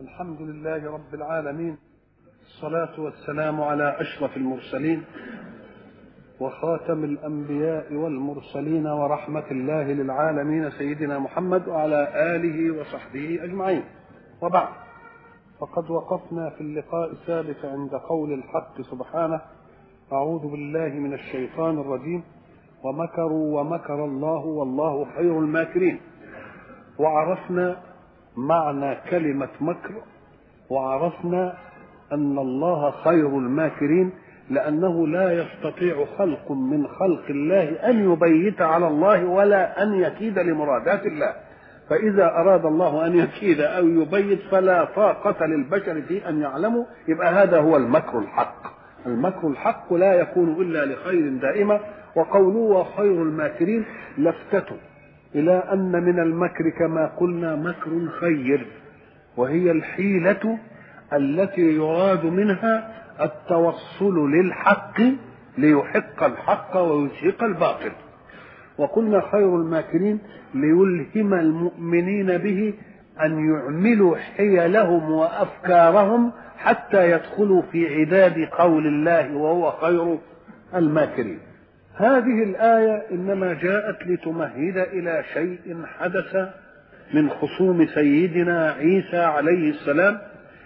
الحمد لله رب العالمين الصلاة والسلام على أشرف المرسلين وخاتم الأنبياء والمرسلين ورحمة الله للعالمين سيدنا محمد وعلى آله وصحبه أجمعين وبعد فقد وقفنا في اللقاء السابق عند قول الحق سبحانه أعوذ بالله من الشيطان الرجيم ومكروا ومكر الله والله خير الماكرين وعرفنا معنى كلمة مكر وعرفنا أن الله خير الماكرين لأنه لا يستطيع خلق من خلق الله أن يبيت على الله ولا أن يكيد لمرادات الله فإذا أراد الله أن يكيد أو يبيت فلا طاقة للبشر في أن يعلموا يبقى هذا هو المكر الحق المكر الحق لا يكون إلا لخير دائما وقوله وخير الماكرين لفتة إلى أن من المكر كما قلنا مكر خير وهي الحيلة التي يراد منها التوصل للحق ليحق الحق ويزهق الباطل وقلنا خير الماكرين ليلهم المؤمنين به أن يعملوا حيلهم وأفكارهم حتى يدخلوا في عداد قول الله وهو خير الماكرين هذه الآية إنما جاءت لتمهد إلى شيء حدث من خصوم سيدنا عيسى عليه السلام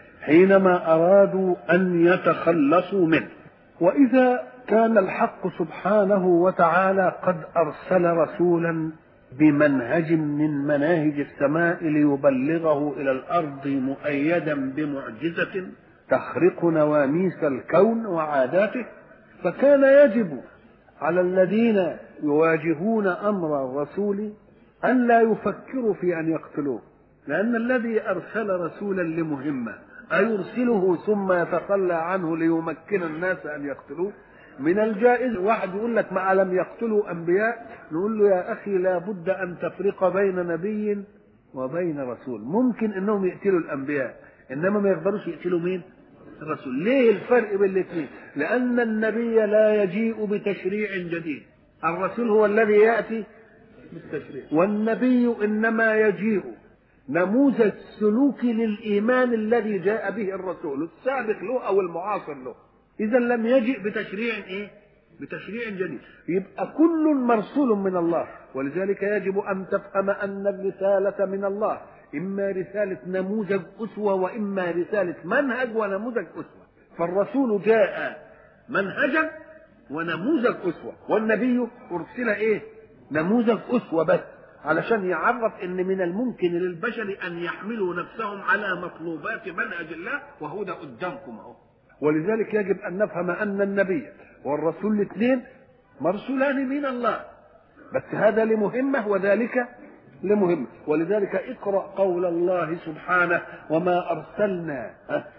حينما أرادوا أن يتخلصوا منه وإذا كان الحق سبحانه وتعالى قد أرسل رسولا بمنهج من مناهج السماء ليبلغه إلى الأرض مؤيدا بمعجزة تخرق نواميس الكون وعاداته فكان يجب على الذين يواجهون امر الرسول ان لا يفكروا في ان يقتلوه لان الذي ارسل رسولا لمهمه ايرسله ثم يتخلى عنه ليمكن الناس ان يقتلوه من الجائز واحد يقول لك ما لم يقتلوا انبياء نقول له يا اخي لا بد ان تفرق بين نبي وبين رسول ممكن انهم يقتلوا الانبياء انما ما يقدروش يقتلوا مين الرسول ليه الفرق بين الاثنين لان النبي لا يجيء بتشريع جديد الرسول هو الذي ياتي بالتشريع والنبي انما يجيء نموذج سلوكي للايمان الذي جاء به الرسول السابق له او المعاصر له اذا لم يجئ بتشريع ايه بتشريع جديد يبقى كل مرسول من الله ولذلك يجب ان تفهم ان الرساله من الله إما رسالة نموذج أسوة وإما رسالة منهج ونموذج أسوة فالرسول جاء منهجا ونموذج أسوة والنبي أرسل إيه نموذج أسوة بس علشان يعرف ان من الممكن للبشر ان يحملوا نفسهم على مطلوبات منهج الله وهو ده قدامكم اهو ولذلك يجب ان نفهم ان النبي والرسول الاثنين مرسولان من الله بس هذا لمهمه وذلك لمهم ولذلك اقرا قول الله سبحانه وما ارسلنا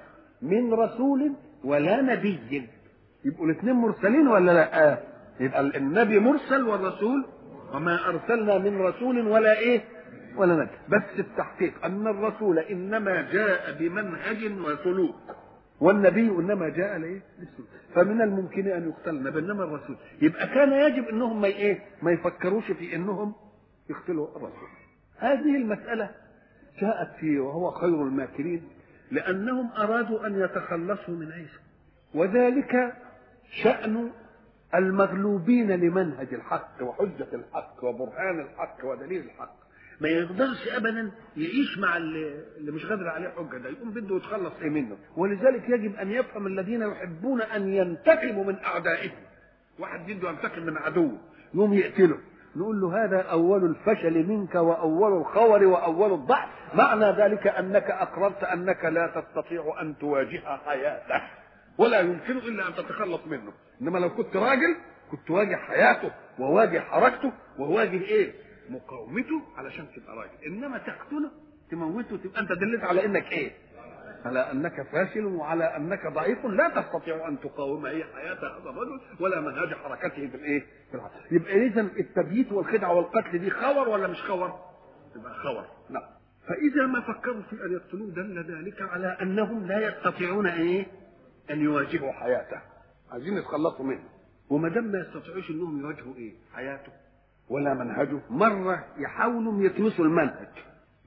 من رسول ولا نبي يبقوا الاثنين مرسلين ولا لا يبقى النبي مرسل والرسول وما ارسلنا من رسول ولا ايه ولا نبي بس التحقيق ان الرسول انما جاء بمنهج وسلوك والنبي انما جاء لايه للسلوك فمن الممكن ان يقتلن بينما الرسول يبقى كان يجب انهم ما ايه ما يفكروش في انهم يقتلوا الرسول هذه المسألة جاءت فيه وهو خير الماكرين لأنهم أرادوا أن يتخلصوا من عيسى وذلك شأن المغلوبين لمنهج الحق وحجة الحق وبرهان الحق ودليل الحق ما يقدرش ابدا يعيش مع اللي مش قادر عليه حجه ده يقوم بده يتخلص ايه منه ولذلك يجب ان يفهم الذين يحبون ان ينتقموا من اعدائهم واحد بده ينتقم من عدوه يقوم يقتله نقول له هذا أول الفشل منك وأول الخور وأول الضعف معنى ذلك أنك أقررت أنك لا تستطيع أن تواجه حياته ولا يمكن إلا أن تتخلص منه إنما لو كنت راجل كنت تواجه حياته وواجه حركته وواجه إيه مقاومته علشان تبقى راجل إنما تقتله تموته تبقى أنت دلت على إنك إيه على انك فاشل وعلى انك ضعيف لا تستطيع ان تقاوم اي حياه هذا الرجل ولا منهج حركته في الايه؟ في الحياة. يبقى اذا التبييت والخدعه والقتل دي خور ولا مش خور؟ يبقى خور نعم فاذا ما فكروا في ان يقتلوه دل ذلك على انهم لا يستطيعون ايه؟ ان يواجهوا حياته عايزين يتخلصوا منه وما دام ما يستطيعوش انهم يواجهوا ايه؟ حياته ولا منهجه مره يحاولوا يكنسوا المنهج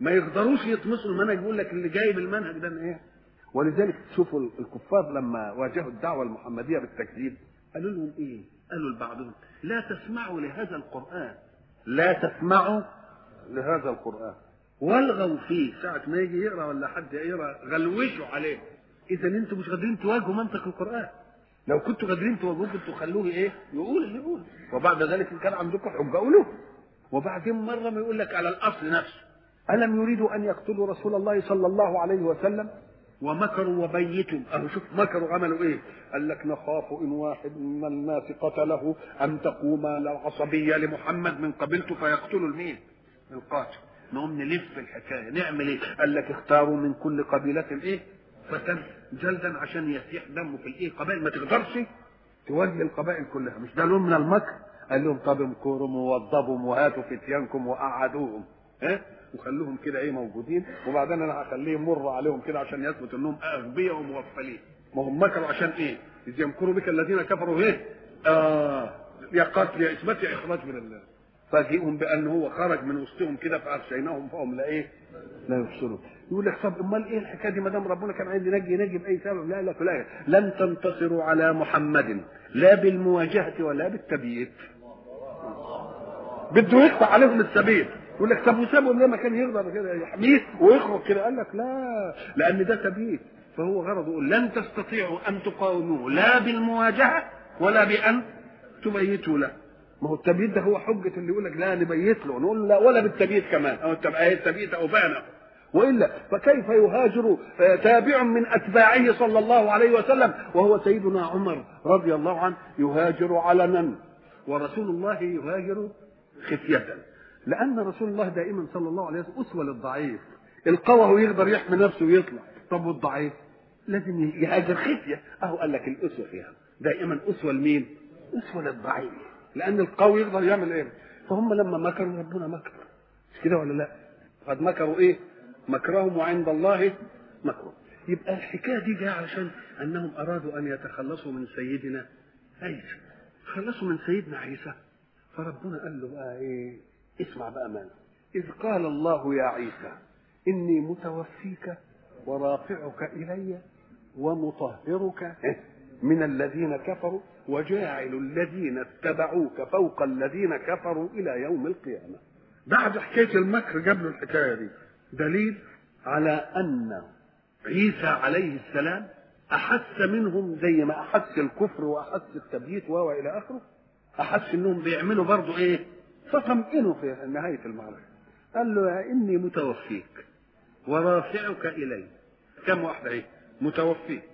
ما يقدروش يطمسوا المنهج يقول لك اللي جايب المنهج ده ايه ولذلك تشوفوا الكفار لما واجهوا الدعوه المحمديه بالتكذيب قالوا لهم ايه قالوا لبعضهم لا تسمعوا لهذا القران لا تسمعوا لهذا القران والغوا فيه ساعة ما يجي يقرا ولا حد يقرا غلوشوا عليه اذا انتم مش قادرين تواجهوا منطق القران لو كنتوا قادرين تواجهوه كنتوا خلوه ايه يقول اللي يقول وبعد ذلك ان كان عندكم حجه قولوه وبعدين مره ما يقول لك على الاصل نفسه الم يريدوا ان يقتلوا رسول الله صلى الله عليه وسلم ومكروا وبيتوا اهو شوف مكروا عملوا ايه قال لك نخاف ان واحد من الناس قتله ان تقوم العصبيه لمحمد من قبيلته فيقتلوا المين القاتل نقوم نلف الحكايه نعمل ايه قال لك اختاروا من كل قبيله ايه فتن جلدا عشان يسيح دمه في الايه قبائل ما تقدرش تواجه القبائل كلها مش ده لون من المكر قال لهم طب امكرهم ووضبهم وهاتوا فتيانكم وقعدوهم ها وخلوهم كده ايه موجودين وبعدين انا هخليه مر عليهم كده عشان يثبت انهم اغبياء ومغفلين ما هم مكروا عشان ايه؟ اذ يمكروا بك الذين كفروا ايه؟ اه يا قتل يا اثبات يا اخراج من الله فاجئهم بان هو خرج من وسطهم كده فاغشيناهم فهم لا ايه؟ لا يبصرون يقول لك طب امال ايه الحكايه دي ما دام ربنا كان عايز ينجي ينجي باي سبب لا لا لا لن تنتصروا على محمد لا بالمواجهه ولا بالتبييت بده يقطع عليهم السبيل يقول لك طب وسابهم ليه ما كان يقدر كده يحميه ويخرج كده قال لك لا لان ده تبييت فهو غرضه يقول لن تستطيعوا ان تقاوموه لا بالمواجهه ولا بان تبيتوا له ما هو التبييت ده هو حجه اللي يقول لك لا نبيت له نقول لا ولا بالتبييت كمان او التبييت او بانه والا فكيف يهاجر تابع من اتباعه صلى الله عليه وسلم وهو سيدنا عمر رضي الله عنه يهاجر علنا ورسول الله يهاجر خفيه لان رسول الله دائما صلى الله عليه وسلم اسوه للضعيف القوي هو يقدر يحمي نفسه ويطلع طب والضعيف لازم يهاجر خفيه اهو قال لك الاسوه فيها دائما اسوه لمين؟ اسوه للضعيف لان القوي يقدر يعمل ايه؟ فهم لما مكروا ربنا مكر مش كده ولا لا؟ قد مكروا ايه؟ مكرهم وعند الله مكرهم يبقى الحكايه دي جايه علشان انهم ارادوا ان يتخلصوا من سيدنا عيسى تخلصوا من سيدنا عيسى فربنا قال له بقى ايه اسمع بقى ماذا اذ قال الله يا عيسى اني متوفيك ورافعك الي ومطهرك من الذين كفروا وجاعل الذين اتبعوك فوق الذين كفروا الى يوم القيامه بعد حكايه المكر جاب له الحكايه دي دليل على ان عيسى عليه السلام احس منهم زي ما احس الكفر واحس التبييت و الى اخره احس انهم بيعملوا برضه ايه فطمئنوا في نهايه المعركه قال له اني متوفيك ورافعك الي كم واحده ايه متوفيك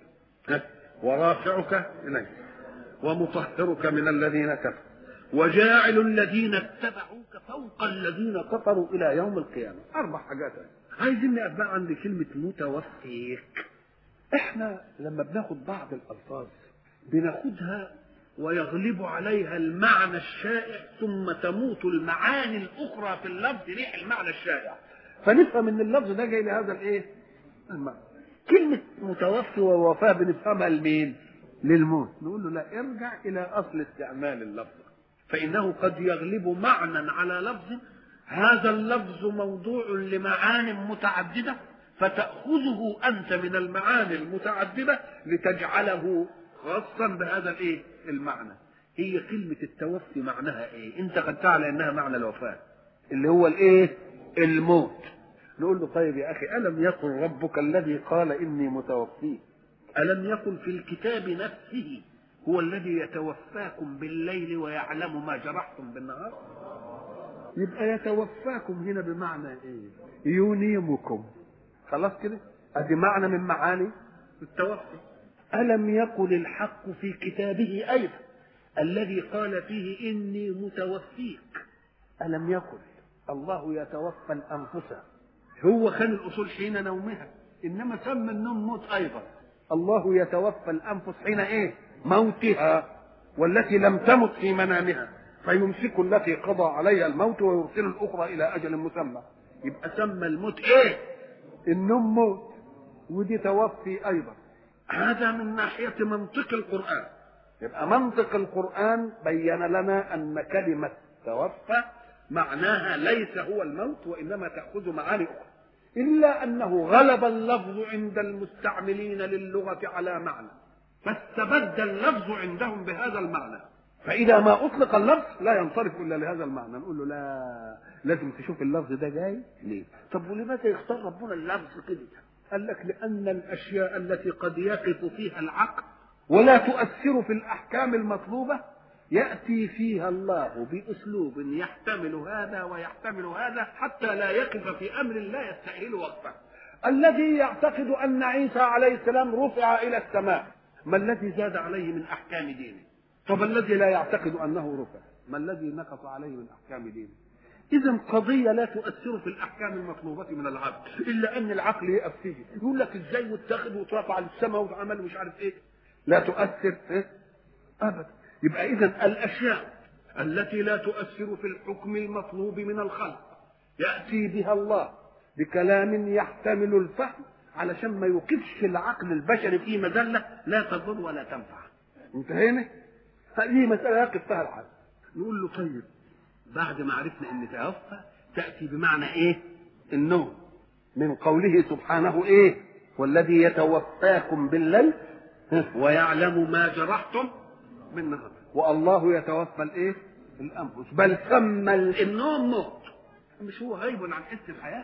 ورافعك الي ومطهرك من الذين كفروا وجاعل الذين اتبعوك فوق الذين كفروا الى يوم القيامه اربع حاجات عايزين نقف بقى عند كلمه متوفيك احنا لما بناخد بعض الالفاظ بناخدها ويغلب عليها المعنى الشائع ثم تموت المعاني الاخرى في اللفظ ريح المعنى الشائع فنفهم ان اللفظ ده جاي لهذا الايه المعنى كلمة متوفي ووفاة بنفهمها لمين؟ للموت نقول له لا ارجع إلى أصل استعمال اللفظ فإنه قد يغلب معنى على لفظ هذا اللفظ موضوع لمعان متعددة فتأخذه أنت من المعاني المتعددة لتجعله خاصا بهذا الايه؟ المعنى. هي كلمة التوفي معناها ايه؟ انت قد تعلم انها معنى الوفاة. اللي هو الايه؟ الموت. نقول له طيب يا اخي الم يقل ربك الذي قال اني متوفيك الم يقل في الكتاب نفسه هو الذي يتوفاكم بالليل ويعلم ما جرحتم بالنهار يبقى يتوفاكم هنا بمعنى ايه ينيمكم خلاص كده ادي معنى من معاني التوفي الم يقل الحق في كتابه ايضا الذي قال فيه اني متوفيك الم يقل الله يتوفى الانفس هو كان الاصول حين نومها انما سمى النوم موت ايضا الله يتوفى الانفس حين ايه موتها والتي لم تمت في منامها فيمسك التي قضى عليها الموت ويرسل الاخرى الى اجل مسمى يبقى سمى الموت ايه النوم موت ودي توفي ايضا هذا من ناحيه منطق القران يبقى منطق القران بين لنا ان كلمه توفى معناها ليس هو الموت وانما تاخذ معاني اخرى إلا أنه غلب اللفظ عند المستعملين للغة على معنى فاستبد اللفظ عندهم بهذا المعنى فإذا ما أطلق اللفظ لا ينصرف إلا لهذا المعنى نقول له لا لازم تشوف اللفظ ده جاي ليه طب ولماذا يختار ربنا اللفظ كده قال لك لأن الأشياء التي قد يقف فيها العقل ولا تؤثر في الأحكام المطلوبة يأتي فيها الله بأسلوب يحتمل هذا ويحتمل هذا حتى لا يقف في أمر لا يستأهل وقفه الذي يعتقد أن عيسى عليه السلام رفع إلى السماء ما الذي زاد عليه من أحكام دينه طب الذي لا يعتقد أنه رفع ما الذي نقص عليه من أحكام دينه إذا قضية لا تؤثر في الأحكام المطلوبة من العبد إلا أن العقل يقف فيه يقول لك إزاي واتخذ واترفع للسماء وعمل مش عارف إيه لا تؤثر إيه؟ أبدا يبقى إذا الأشياء التي لا تؤثر في الحكم المطلوب من الخلق يأتي بها الله بكلام يحتمل الفهم علشان ما يوقفش العقل البشري في مذلة لا تضر ولا تنفع انتهينا هذه مسألة يقف فيها العقل نقول له طيب بعد ما عرفنا ان توفى تأتي بمعنى ايه النوم من قوله سبحانه ايه والذي يتوفاكم بالليل ويعلم ما جرحتم بالنهار والله يتوفى الايه الانفس بل سمى النوم موت مش هو غيب عن حس الحياه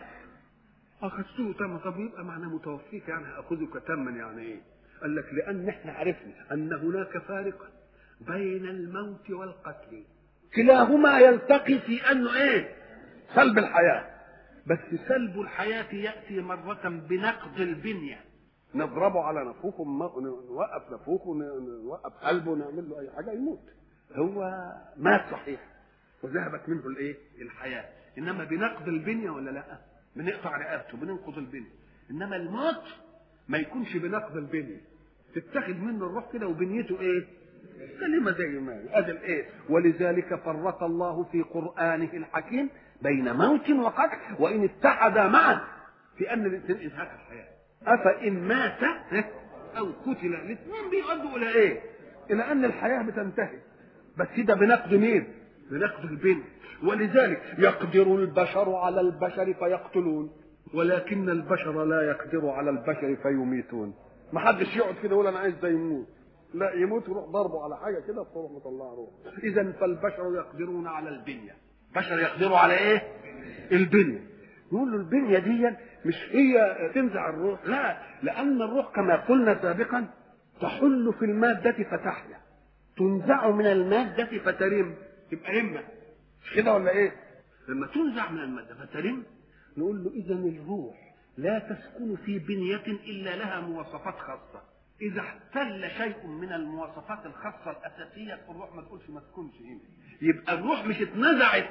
اخذته تم طب يبقى معنى متوفيك يعني اخذك تما يعني ايه قال لك لان احنا عرفنا ان هناك فارقا بين الموت والقتل كلاهما يلتقي في انه ايه سلب الحياه بس سلب الحياه ياتي مره بنقض البنيه نضربه على نفوخه نوقف نفوخه نوقف قلبه نعمل له اي حاجه يموت هو مات صحيح وذهبت منه الايه الحياه انما بنقض البنيه ولا لا بنقطع رقبته بننقض البنيه انما الموت ما يكونش بنقض البنيه تتخذ منه الروح كده وبنيته ايه كلمه زي ما ادي الايه ولذلك فرق الله في قرانه الحكيم بين موت وقتل وان اتحدا معا في ان الاثنين انهاك الحياه افان مات او قتل الاثنين بيؤدوا الى ايه الى ان الحياه بتنتهي بس ده بنقد مين بنقد البنت ولذلك يقدر البشر على البشر فيقتلون ولكن البشر لا يقدر على البشر فيميتون ما حدش يقعد كده يقول انا عايز ده يموت لا يموت يروح ضربه على حاجه كده تروح مطلعه روح اذا فالبشر يقدرون على البنيه بشر يقدروا على ايه البنيه نقول له البنيه دي مش هي تنزع الروح لا لان الروح كما قلنا سابقا تحل في الماده فتحيا تنزع من الماده فترم تبقى رمه مش كده ولا ايه لما تنزع من الماده فترم نقول له اذا الروح لا تسكن في بنيه الا لها مواصفات خاصه اذا احتل شيء من المواصفات الخاصه الاساسيه الروح ما تقولش ما تكونش هنا يبقى الروح مش اتنزعت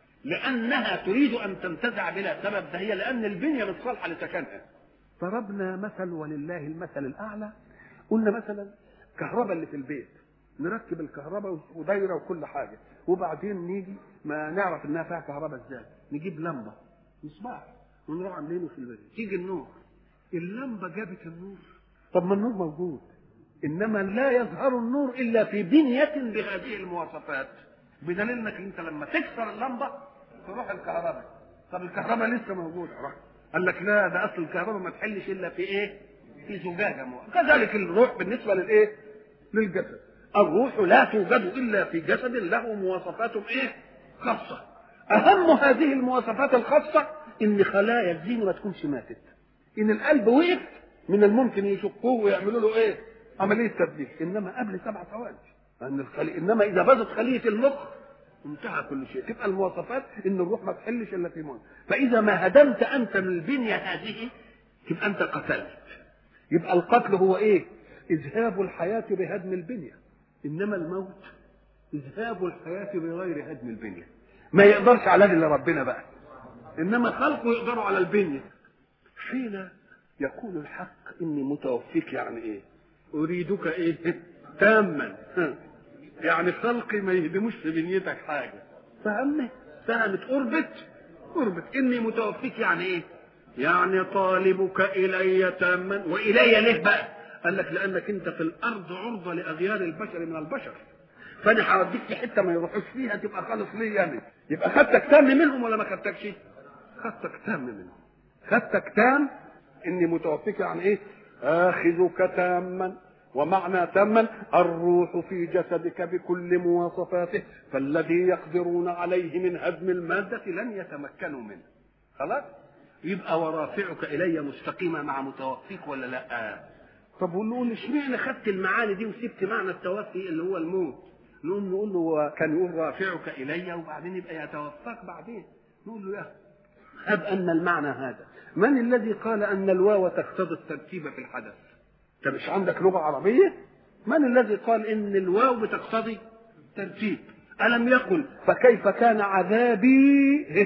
لانها تريد ان تنتزع بلا سبب ده هي لان البنيه مش صالحه لسكنها ضربنا مثل ولله المثل الاعلى قلنا مثلا الكهرباء اللي في البيت نركب الكهرباء ودايره وكل حاجه وبعدين نيجي ما نعرف انها فيها كهرباء ازاي نجيب لمبه مصباح ونروح عاملينه في البيت تيجي النور اللمبه جابت النور طب ما النور موجود انما لا يظهر النور الا في بنيه بهذه المواصفات بدليل انك انت لما تكسر اللمبه تروح الكهرباء طب الكهرباء لسه موجوده راح قال لك لا ده اصل الكهرباء ما تحلش الا في ايه في زجاجه كذلك الروح بالنسبه للايه للجسد الروح لا توجد الا في جسد له مواصفات ايه خاصه اهم هذه المواصفات الخاصه ان خلايا الزين ما تكونش ماتت ان القلب وقف من الممكن يشقوه ويعملوا له ايه عمليه تبديل انما قبل سبع ثواني لان الخلي... انما اذا باظت خليه المخ انتهى كل شيء تبقى المواصفات ان الروح ما تحلش الا في موت فاذا ما هدمت انت من البنيه هذه تبقى انت قتلت يبقى القتل هو ايه اذهاب الحياه بهدم البنيه انما الموت اذهاب الحياه بغير هدم البنيه ما يقدرش على الا ربنا بقى انما خلقه يقدروا على البنيه حين يقول الحق اني متوفيك يعني ايه اريدك ايه تاما يعني خلقي ما يهدموش في بنيتك حاجه فهمت فهمت قربت قربت اني متوفيك يعني ايه يعني طالبك الي تاما والي ليه بقى قال لك لانك انت في الارض عرضه لاغيار البشر من البشر فانا هوديك في حته ما يروحوش فيها تبقى خالص ليا يعني يبقى خدتك تام منهم ولا ما خدتكش؟ خدتك تام منهم خدتك تام اني متوفيك يعني ايه اخذك تاما ومعنى تاما الروح في جسدك بكل مواصفاته فالذي يقدرون عليه من هدم المادة لن يتمكنوا منه خلاص يبقى ورافعك الي مستقيمة مع متوفيك ولا لا طب ونقول اشمعنى خدت المعاني دي وسبت معنى التوفي اللي هو الموت نقوم نقول له كان يقول رافعك الي وبعدين يبقى يتوفاك بعدين نقول له يا هب ان المعنى هذا من الذي قال ان الواو تقتضي الترتيب في الحدث انت مش عندك لغه عربيه من الذي قال ان الواو بتقتضي ترتيب الم يقل فكيف كان عذابي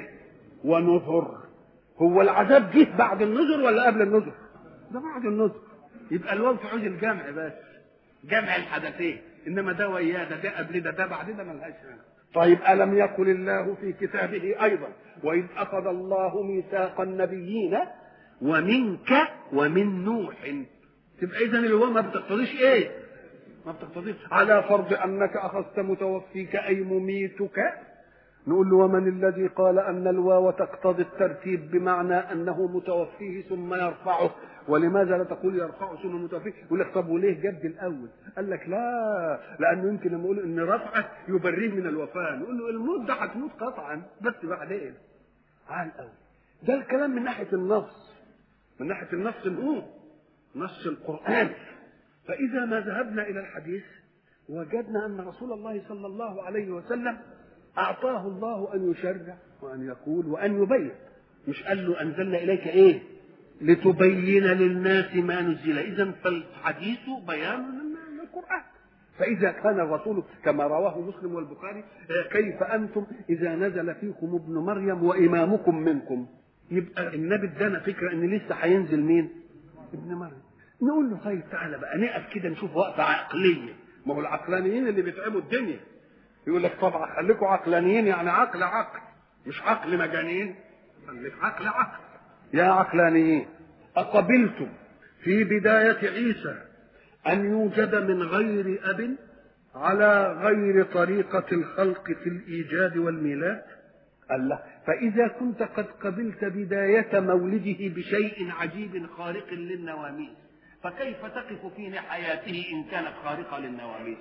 ونذر هو العذاب جه بعد النذر ولا قبل النذر ده بعد النذر يبقى الواو في عود الجمع بس جمع الحدثين انما ده وياه ده ده قبل ده ده بعد ده ملهاش طيب الم يقل الله في كتابه ايضا واذ اخذ الله ميثاق النبيين ومنك ومن نوح تبقى اذا اللي هو ما بتقتضيش ايه ما بتقتضيش على فرض انك اخذت متوفيك اي مميتك نقول له ومن الذي قال ان الواو تقتضي الترتيب بمعنى انه متوفيه ثم يرفعه ولماذا لا تقول يرفعه ثم متوفيه يقول لك طب وليه جد الاول قال لك لا لانه يمكن لما يقول ان رفعه يبريه من الوفاه نقول له الموت ده هتموت قطعا بس بعدين على الاول ده الكلام من ناحيه النص من ناحيه النص هو نص القران فاذا ما ذهبنا الى الحديث وجدنا ان رسول الله صلى الله عليه وسلم أعطاه الله أن يشرع وأن يقول وأن يبين مش قال له أنزلنا إليك إيه لتبين للناس ما نزل إذا فالحديث بيان للقرآن فإذا كان الرسول كما رواه مسلم والبخاري كيف أنتم إذا نزل فيكم ابن مريم وإمامكم منكم يبقى النبي ادانا فكرة إن لسه هينزل مين؟ ابن مريم نقول له طيب تعالى بقى نقف كده نشوف وقفة عقلية ما هو العقلانيين اللي بيتعبوا الدنيا يقول لك طبعا خليكم عقلانيين يعني عقل عقل مش عقل مجانين خليك عقل عقل يا عقلانيين أقبلتم في بداية عيسى أن يوجد من غير أب على غير طريقة الخلق في الإيجاد والميلاد قال لا فإذا كنت قد قبلت بداية مولده بشيء عجيب خارق للنواميس فكيف تقف في حياته إن كانت خارقة للنواميس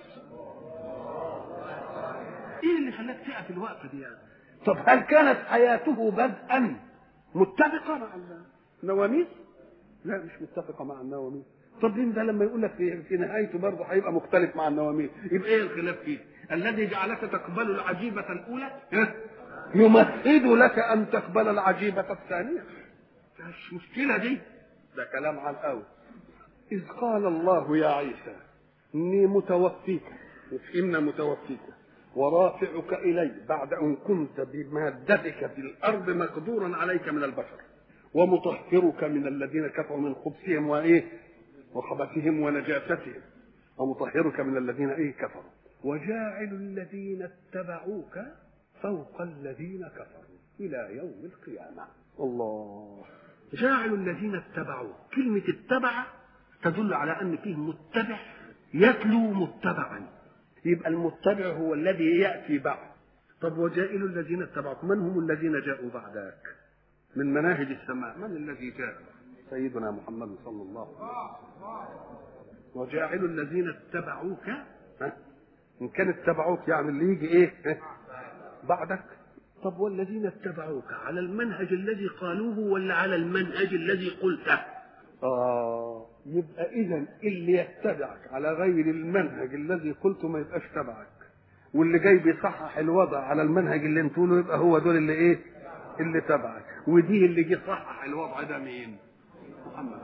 ايه اللي خلاك تقف الوقفه دي يعني؟ طب هل كانت حياته بدءا متفقه مع النواميس؟ لا مش متفقه مع النواميس طب ليه ده لما يقول لك في, في نهايته برضه هيبقى مختلف مع النواميس يبقى ايه الخلاف فيه؟ الذي جعلك تقبل العجيبة الأولى يمهد لك أن تقبل العجيبة الثانية مش مشكلة دي ده كلام على الأول إذ قال الله يا عيسى إني متوفيك وفهمنا متوفيك ورافعك إلي بعد أن كنت بمادتك في الأرض مقدورا عليك من البشر ومطهرك من الذين كفروا من خبثهم وإيه وخبثهم ونجاستهم ومطهرك من الذين إيه كفروا وجاعل الذين اتبعوك فوق الذين كفروا إلى يوم القيامة الله جاعل الذين اتبعوك كلمة اتبع تدل على أن فيه متبع يتلو متبعا يبقى المتبع هو الذي ياتي بعد طب وجائل الذين اتبعوك من هم الذين جاءوا بعدك من مناهج السماء من الذي جاء سيدنا محمد صلى الله عليه وسلم وجاعل الذين اتبعوك ها؟ ان كان اتبعوك يعني اللي يجي ايه ها؟ بعدك طب والذين اتبعوك على المنهج الذي قالوه ولا على المنهج الذي قلته آه يبقى إذا اللي يتبعك على غير المنهج الذي قلته ما يبقاش تبعك واللي جاي بيصحح الوضع على المنهج اللي انتوا له يبقى هو دول اللي ايه؟ اللي تبعك ودي اللي جه صحح الوضع ده مين؟ محمد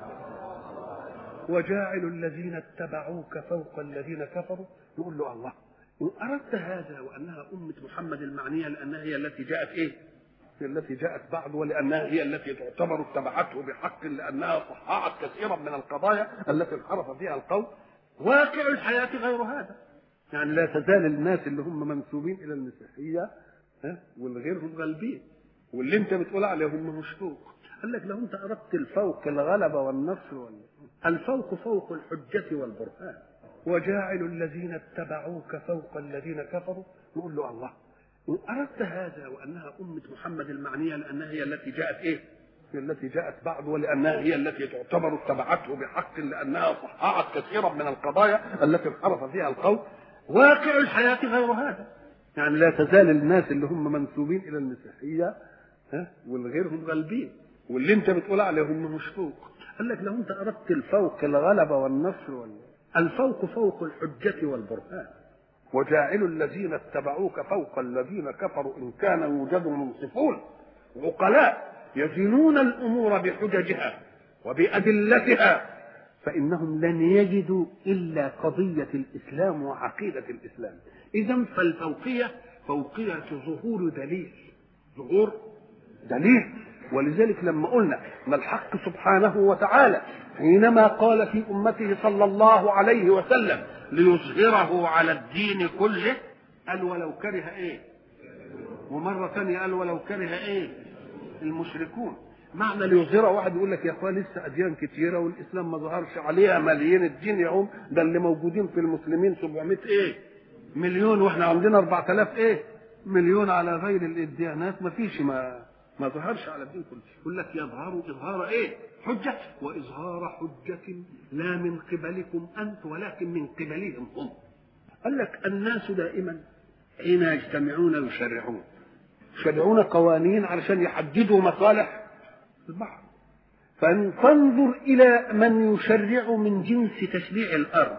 وجاعل الذين اتبعوك فوق الذين كفروا يقول له الله إن أردت هذا وأنها أمة محمد المعنية لأنها هي التي جاءت إيه؟ هي التي جاءت بعد ولأنها هي التي تعتبر اتبعته بحق لأنها صححت كثيرا من القضايا التي انحرف فيها القوم واقع الحياة غير هذا يعني لا تزال الناس اللي هم منسوبين إلى المسيحية ها والغيرهم غالبين واللي انت بتقول عليهم مشفوق قال لك لو انت اردت الفوق الغلبه والنصر وال... الفوق فوق الحجه والبرهان وجاعل الذين اتبعوك فوق الذين كفروا نقول له الله إن أردت هذا وأنها أمة محمد المعنية لأنها هي التي جاءت إيه؟ هي التي جاءت بعد ولانها هي التي تعتبر اتبعته بحق لانها صححت كثيرا من القضايا التي انحرف فيها القوم واقع الحياه غير هذا يعني لا تزال الناس اللي هم منسوبين الى المسيحيه ها والغيرهم غالبين واللي انت بتقول عليهم مش فوق قال لك لو انت اردت الفوق الغلبه والنصر وال... الفوق فوق الحجه والبرهان وجاعل الذين اتبعوك فوق الذين كفروا ان كان يوجد منصفون عقلاء يزنون الامور بحججها وبادلتها فانهم لن يجدوا الا قضيه الاسلام وعقيده الاسلام اذا فالفوقيه فوقيه ظهور دليل ظهور دليل ولذلك لما قلنا ان الحق سبحانه وتعالى حينما قال في امته صلى الله عليه وسلم ليظهره على الدين كله قال ولو كره ايه ومره ثانيه قال ولو كره ايه المشركون معنى ليظهره واحد يقول لك يا اخوان لسه اديان كتيره والاسلام ما ظهرش عليها ملايين الدين يا هم ده اللي موجودين في المسلمين 700 ايه مليون واحنا عندنا 4000 ايه مليون على غير الديانات ما فيش ما ما ظهرش على الدين كله يقول لك يظهر اظهار ايه حجة وإظهار حجة لا من قبلكم أنت ولكن من قبلهم هم قال لك الناس دائما حين يجتمعون يشرعون يشرعون قوانين علشان يحددوا مصالح البعض فانظر إلى من يشرع من جنس تشريع الأرض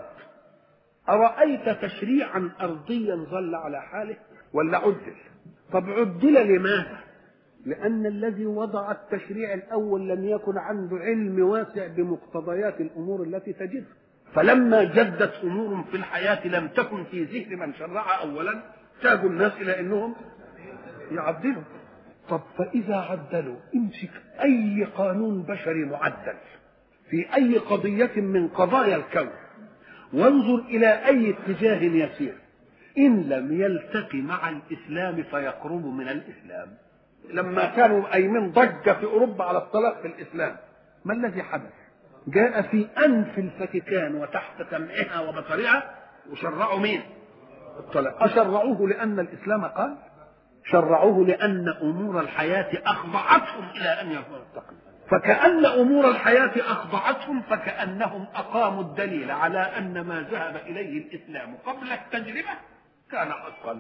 أرأيت تشريعا أرضيا ظل على حاله ولا عدل طب عدل لماذا لأن الذي وضع التشريع الأول لم يكن عنده علم واسع بمقتضيات الأمور التي تجدها فلما جدت أمور في الحياة لم تكن في ذهن من شرع أولا احتاجوا الناس إلى أنهم يعدلوا طب فإذا عدلوا امسك أي قانون بشري معدل في أي قضية من قضايا الكون وانظر إلى أي اتجاه يسير إن لم يلتقي مع الإسلام فيقرب من الإسلام لما كانوا قايمين ضجة في أوروبا على الطلاق في الإسلام ما الذي حدث؟ جاء في أنف الفاتيكان وتحت سمعها وبصرها وشرعوا مين؟ الطلاق أشرعوه لأن الإسلام قال؟ شرعوه لأن أمور الحياة أخضعتهم إلى أن يكونوا فكأن أمور الحياة أخضعتهم فكأنهم أقاموا الدليل على أن ما ذهب إليه الإسلام قبل التجربة كان حقا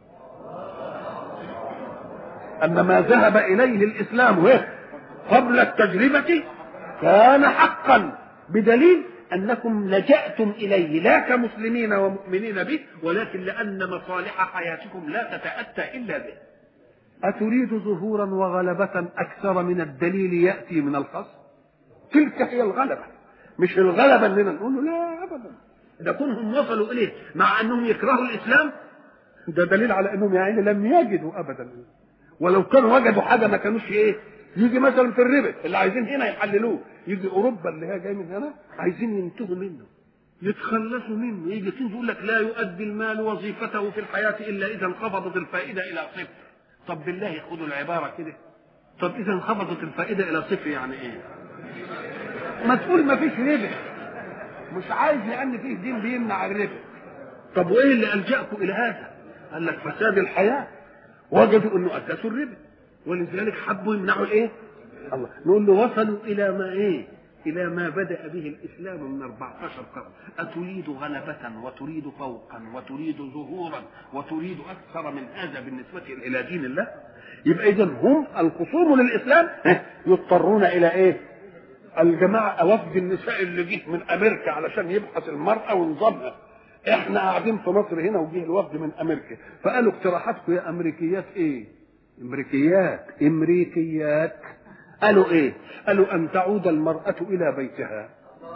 أن ما ذهب إليه الإسلام قبل التجربة كان حقا بدليل أنكم لجأتم إليه لا كمسلمين ومؤمنين به ولكن لأن مصالح حياتكم لا تتأتى إلا به أتريد ظهورا وغلبة أكثر من الدليل يأتي من الخصم تلك هي الغلبة مش الغلبة أننا نقول له لا أبدا ده كونهم وصلوا إليه مع أنهم يكرهوا الإسلام ده دليل على أنهم يعني لم يجدوا أبدا ولو كانوا وجدوا حاجه ما كانوش ايه يجي مثلا في الربا اللي عايزين هنا يحللوه يجي اوروبا اللي هي جاي من هنا عايزين ينتهوا منه يتخلصوا منه يجي كنز يقول لك لا يؤدي المال وظيفته في الحياه الا اذا انخفضت الفائده الى صفر طب بالله خدوا العباره كده طب اذا انخفضت الفائده الى صفر يعني ايه ما تقول ما فيش ربا مش عايز لان فيه دين بيمنع الربا طب وايه اللي الجاكم الى هذا قال لك فساد الحياه وجدوا انه اسسوا الربا ولذلك حبوا يمنعوا الايه؟ الله نقول له وصلوا الى ما ايه؟ الى ما بدا به الاسلام من 14 قرن اتريد غلبه وتريد فوقا وتريد ظهورا وتريد اكثر من هذا بالنسبه الى دين الله يبقى اذا هم الخصوم للاسلام يضطرون الى ايه؟ الجماعه وفد النساء اللي جه من امريكا علشان يبحث المراه ونظامها احنا قاعدين في مصر هنا وجه الوفد من امريكا فقالوا اقتراحاتكم يا امريكيات ايه امريكيات امريكيات قالوا ايه قالوا ان تعود المراه الى بيتها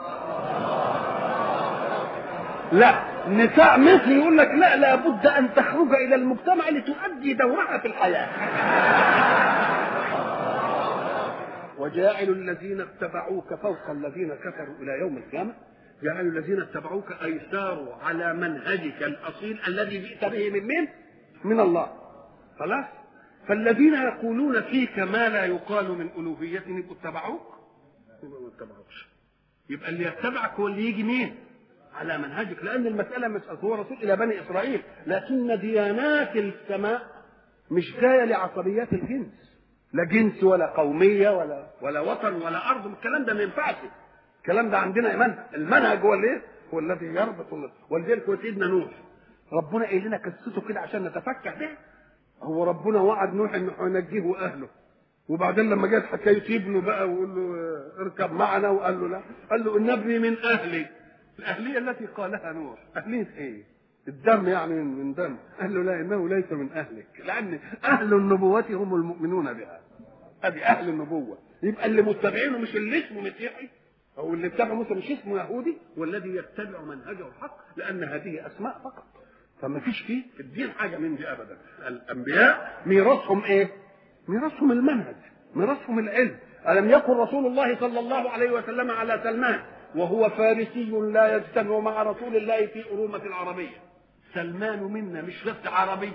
لا نساء مثل يقول لك لا لابد ان تخرج الى المجتمع لتؤدي دورها في الحياه وجاعل الذين اتبعوك فوق الذين كفروا الى يوم القيامه جعل الذين اتبعوك اي ساروا على منهجك الاصيل الذي جئت به من من؟ من الله خلاص فالذين يقولون فيك ما لا يقال من الوهيتهم يبقوا اتبعوك يبقوا ما اتبعوكش يبقى اللي يتبعك هو اللي يجي مين؟ على منهجك لان المساله مش هو رسول الى بني اسرائيل لكن ديانات السماء مش جايه لعصبيات الجنس لا جنس ولا قوميه ولا ولا وطن ولا ارض الكلام ده ما ينفعش الكلام ده عندنا ايمان المنهج هو الايه؟ هو الذي يربط ولذلك هو سيدنا نوح ربنا قايل لنا قصته كده عشان نتفكر بها هو ربنا وعد نوح انه هينجيه واهله وبعدين لما جت حكايه ابنه بقى ويقول له اركب معنا وقال له لا قال له ان ابني من اهلي الاهليه التي قالها نوح اهليه ايه؟ الدم يعني من من دم قال له لا انه ليس من اهلك لان اهل النبوه هم المؤمنون بها ادي اهل النبوه يبقى اللي متبعينه مش اللي اسمه مسيحي او اللي اتبع موسى مش اسمه يهودي والذي يتبع منهجه الحق لان هذه اسماء فقط فما فيش فيه في الدين حاجه من دي ابدا الانبياء ميراثهم ايه ميراثهم المنهج ميراثهم العلم الم يكن رسول الله صلى الله عليه وسلم على سلمان وهو فارسي لا يجتمع مع رسول الله في أرومة العربية سلمان منا مش بس عربي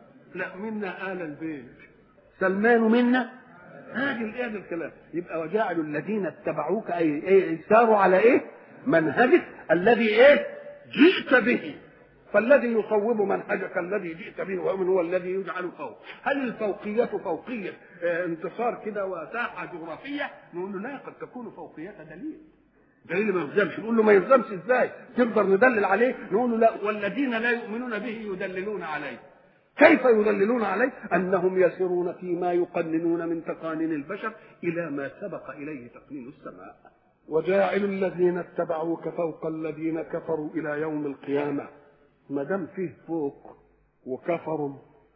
لا منا آل البيت سلمان منا هذه الايه الكلام يبقى وجعلوا الذين اتبعوك اي ايه ساروا على ايه منهجك الذي ايه جئت به فالذي يصوب منهجك الذي جئت به ومن هو الذي يجعل فوق هل الفوقية فوقية اه انتصار كده وساحة جغرافية نقول له لا قد تكون فوقية دليل دليل ما يلزمش نقول له ما يلزمش ازاي تقدر ندلل عليه نقول له لا والذين لا يؤمنون به يدللون عليه كيف يدللون عليه انهم يسيرون فيما يقننون من تقانين البشر الى ما سبق اليه تقنين السماء وجاعل الذين اتبعوك فوق الذين كفروا الى يوم القيامه ما دام فيه فوق وكفروا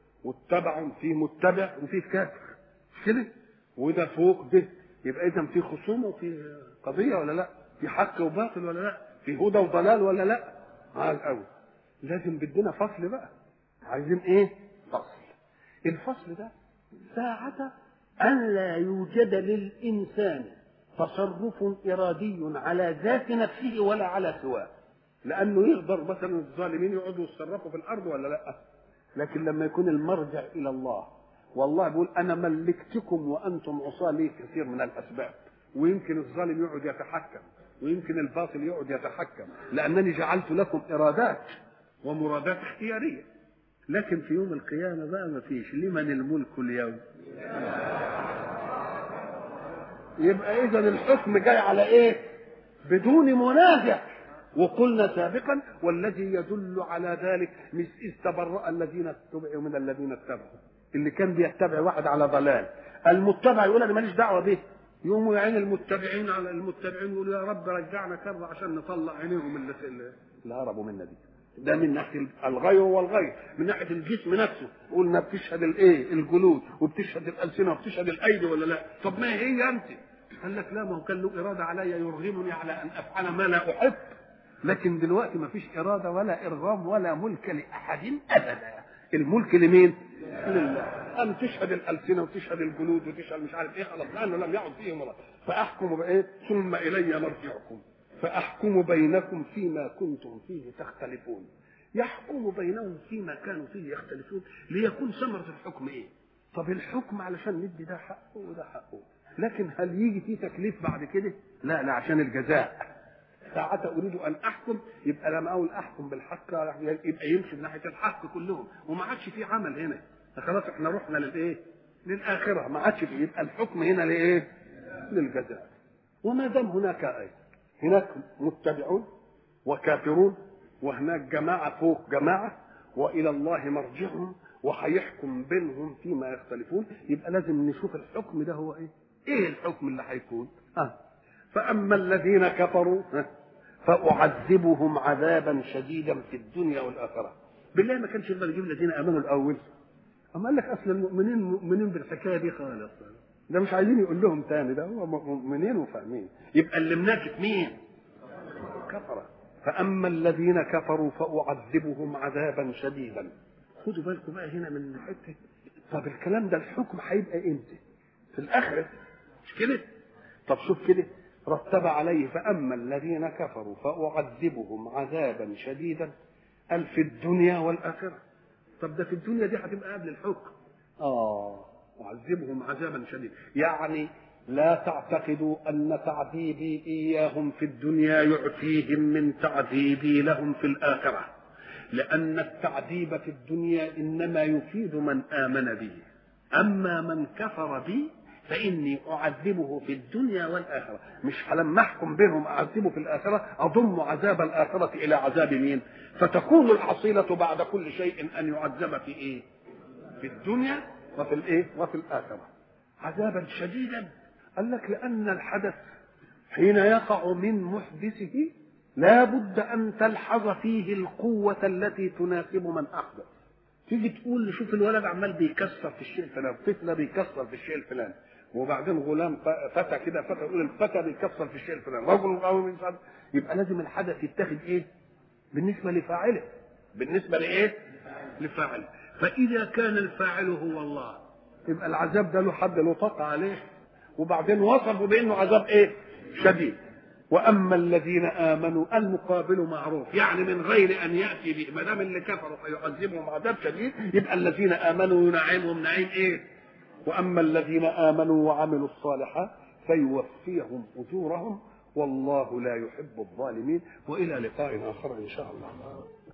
واتبعوا فيه متبع وفيه كافر مش كده وده فوق ده يبقى اذا في خصومه وفي قضيه ولا لا في حق وباطل ولا لا في هدى وضلال ولا لا عال قوي لازم بدنا فصل بقى عايزين ايه فصل الفصل ده ساعة أن لا يوجد للإنسان تصرف إرادي على ذات نفسه ولا على سواه لأنه يقدر مثلا الظالمين يقعدوا يتصرفوا في الأرض ولا لا لكن لما يكون المرجع إلى الله والله بيقول أنا ملكتكم وأنتم عصاة لي كثير من الأسباب ويمكن الظالم يقعد يتحكم ويمكن الباطل يقعد يتحكم لأنني جعلت لكم إرادات ومرادات اختيارية لكن في يوم القيامة بقى ما فيش لمن الملك اليوم يبقى إذا الحكم جاي على إيه بدون منازع وقلنا سابقا والذي يدل على ذلك مش إذ تبرأ الذين اتبعوا من الذين اتبعوا اللي كان بيتبع واحد على ضلال المتبع يقول انا ماليش دعوه به يقوموا يعين المتبعين على المتبعين يقولوا يا رب رجعنا كره عشان نطلع عينيهم اللي اللي هربوا منا دي ده من ناحيه الغير والغير من ناحيه الجسم نفسه قلنا بتشهد الايه الجلود وبتشهد الالسنه وبتشهد الايدي ولا لا طب ما هي انت قال لك لا ما هو كان له اراده علي يرغمني على ان افعل ما لا احب لكن دلوقتي ما فيش اراده ولا ارغام ولا ملك لاحد ابدا الملك لمين لله أم تشهد الألسنة وتشهد الجلود وتشهد مش عارف إيه خلاص لأنه لم يعد فيه مرض فأحكم بإيه ثم إلي مرجعكم فأحكم بينكم فيما كنتم فيه تختلفون يحكم بينهم فيما كانوا فيه يختلفون ليكون ثمرة الحكم إيه طب الحكم علشان ندي ده حقه وده حقه لكن هل يجي فيه تكليف بعد كده لا لا عشان الجزاء ساعة أريد أن أحكم يبقى لما أقول أحكم بالحق يبقى يمشي من ناحية الحق كلهم وما عادش في عمل هنا خلاص احنا رحنا للايه؟ للآخرة ما عادش في يبقى الحكم هنا لإيه؟ للجزاء وما دام هناك آية هناك متبعون وكافرون وهناك جماعة فوق جماعة وإلى الله مرجعهم وهيحكم بينهم فيما يختلفون يبقى لازم نشوف الحكم ده هو ايه؟ ايه الحكم اللي هيكون؟ اه فأما الذين كفروا فأعذبهم عذابا شديدا في الدنيا والآخرة بالله ما كانش يقدر يجيب الذين آمنوا الأول أما قال لك أصل المؤمنين مؤمنين بالحكاية دي خالص ده مش عايزين يقول لهم تاني ده هو مؤمنين وفاهمين يبقى اللي مناكف مين؟ كفرة فأما الذين كفروا فأعذبهم عذابا شديدا خدوا بالكم بقى هنا من حتة طب الكلام ده الحكم هيبقى امتى؟ في الآخرة مش كده؟ طب شوف كده رتب عليه فأما الذين كفروا فأعذبهم عذابا شديدا قال في الدنيا والآخرة طب ده في الدنيا دي هتبقى قبل الحكم آه أعذبهم عذابا شديدا يعني لا تعتقدوا أن تعذيبي إياهم في الدنيا يعفيهم من تعذيبي لهم في الآخرة لأن التعذيب في الدنيا إنما يفيد من آمن به أما من كفر بي فإني أعذبه في الدنيا والآخرة مش لما أحكم بينهم أعذبه في الآخرة أضم عذاب الآخرة إلى عذاب مين فتكون الحصيلة بعد كل شيء أن يعذب في إيه في الدنيا وفي الإيه وفي الآخرة عذابا شديدا قال لك لأن الحدث حين يقع من محدثه لا بد أن تلحظ فيه القوة التي تناسب من أحدث تيجي تقول شوف الولد عمال بيكسر في الشيء الفلاني طفله بيكسر في الشيء الفلاني وبعدين غلام فتى كده فتى يقول الفتى بيكسر في الشيء الفلاني رجل قوي يبقى لازم الحدث يتخذ ايه بالنسبه لفاعله بالنسبه لايه لفاعله فاذا كان الفاعل هو الله يبقى العذاب ده له حد له طاقه عليه وبعدين وصفوا بانه عذاب ايه شديد واما الذين امنوا المقابل معروف يعني من غير ان ياتي به ما دام اللي كفروا فيعذبهم عذاب شديد يبقى الذين امنوا ينعمهم نعيم ايه واما الذين امنوا وعملوا الصالحات فيوفيهم اجورهم والله لا يحب الظالمين والى لقاء اخر ان شاء الله